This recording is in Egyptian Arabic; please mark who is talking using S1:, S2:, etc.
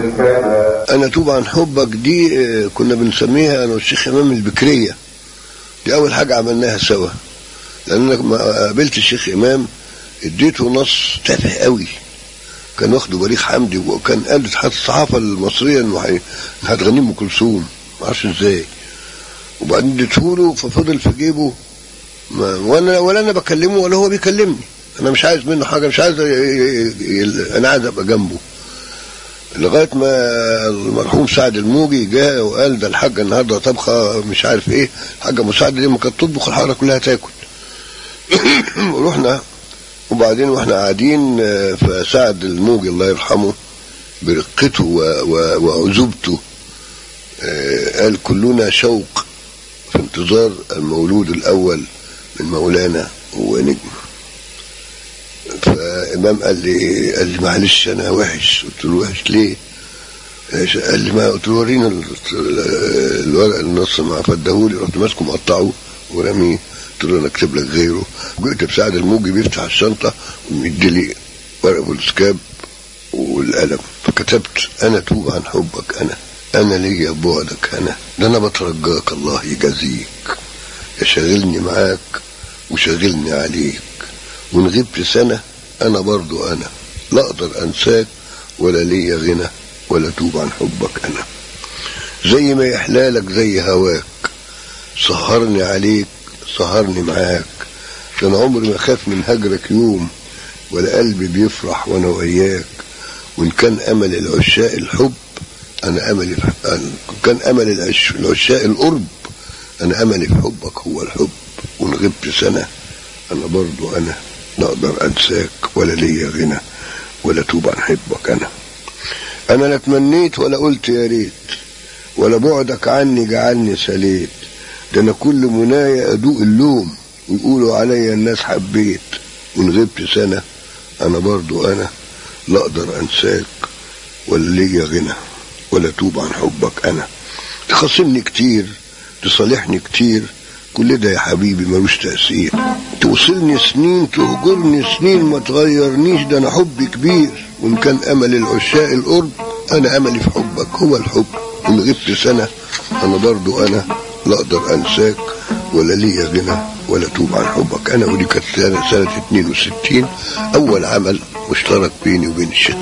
S1: كذا
S2: انا توب عن حبك دي آه، كنا بنسميها انا والشيخ امام البكريه دي اول حاجه عملناها سوا لان أنا ما قابلت الشيخ امام اديته نص تافه قوي كان واخده بليغ حمدي وكان قال اتحاد الصحافه المصريه انه هي- إنها هتغني ام كلثوم ما اعرفش ازاي وبعدين اديته له ففضل في جيبه ما وانا ولا انا بكلمه ولا هو بيكلمني انا مش عايز منه حاجه مش عايز ي- ي- ي- انا عايز ابقى جنبه لغايه ما المرحوم سعد الموجي جاء وقال ده الحاجه النهارده طبخه مش عارف ايه الحاجه مساعده دي ما كانت تطبخ الحاره كلها تاكل ورحنا وبعدين واحنا قاعدين آه، فسعد الموجي الله يرحمه برقته و- و- وعذوبته آه، قال كلنا شوق في انتظار المولود الاول من مولانا هو نجم فامام قال لي قال لي معلش انا وحش قلت له وحش ليه؟ إيش؟ قال لي ما قلت له ورينا ال- ال- الورق النص ما فدهولي رحت ماسكه مقطعه ورميه قلت له انا اكتب لك غيره جئت بسعد الموجي بيفتح الشنطه ومدي لي ورق والسكاب والقلم فكتبت انا توب عن حبك انا انا ليا بعدك انا ده انا بترجاك الله يجازيك يشغلني معاك وشغلني عليك وان غبت سنة أنا برضو أنا لا أقدر أنساك ولا ليا غنى ولا توب عن حبك أنا زي ما يحلالك زي هواك سهرني عليك سهرني معاك ده أنا عمري ما خاف من هجرك يوم ولا قلبي بيفرح وأنا وياك وإن كان أمل العشاق الحب أنا أملي في أنا كان أمل العش- العشاق القرب أنا أملي في حبك هو الحب وإن غبت سنة أنا برضو أنا لا أقدر أنساك ولا ليا غنى ولا توب عن حبك أنا أنا لا تمنيت ولا قلت يا ريت ولا بعدك عني جعلني سليت ده أنا كل منايا أدوق اللوم ويقولوا عليا الناس حبيت وإن غبت سنة أنا برضو أنا لا أقدر أنساك ولا ليا غنى ولا توب عن حبك أنا تخاصمني كتير تصالحني كتير كل ده يا حبيبي ملوش تأثير توصلني سنين تهجرني سنين ما تغيرنيش ده أنا حبي كبير وإن كان أمل العشاق القرب أنا أملي في حبك هو الحب وإن غبت سنة أنا برضو أنا لا أقدر أنساك ولا ليا غنى ولا توب عن حبك أنا ودي كانت سنة سنة 62 أول عمل مشترك بيني وبين الشيخ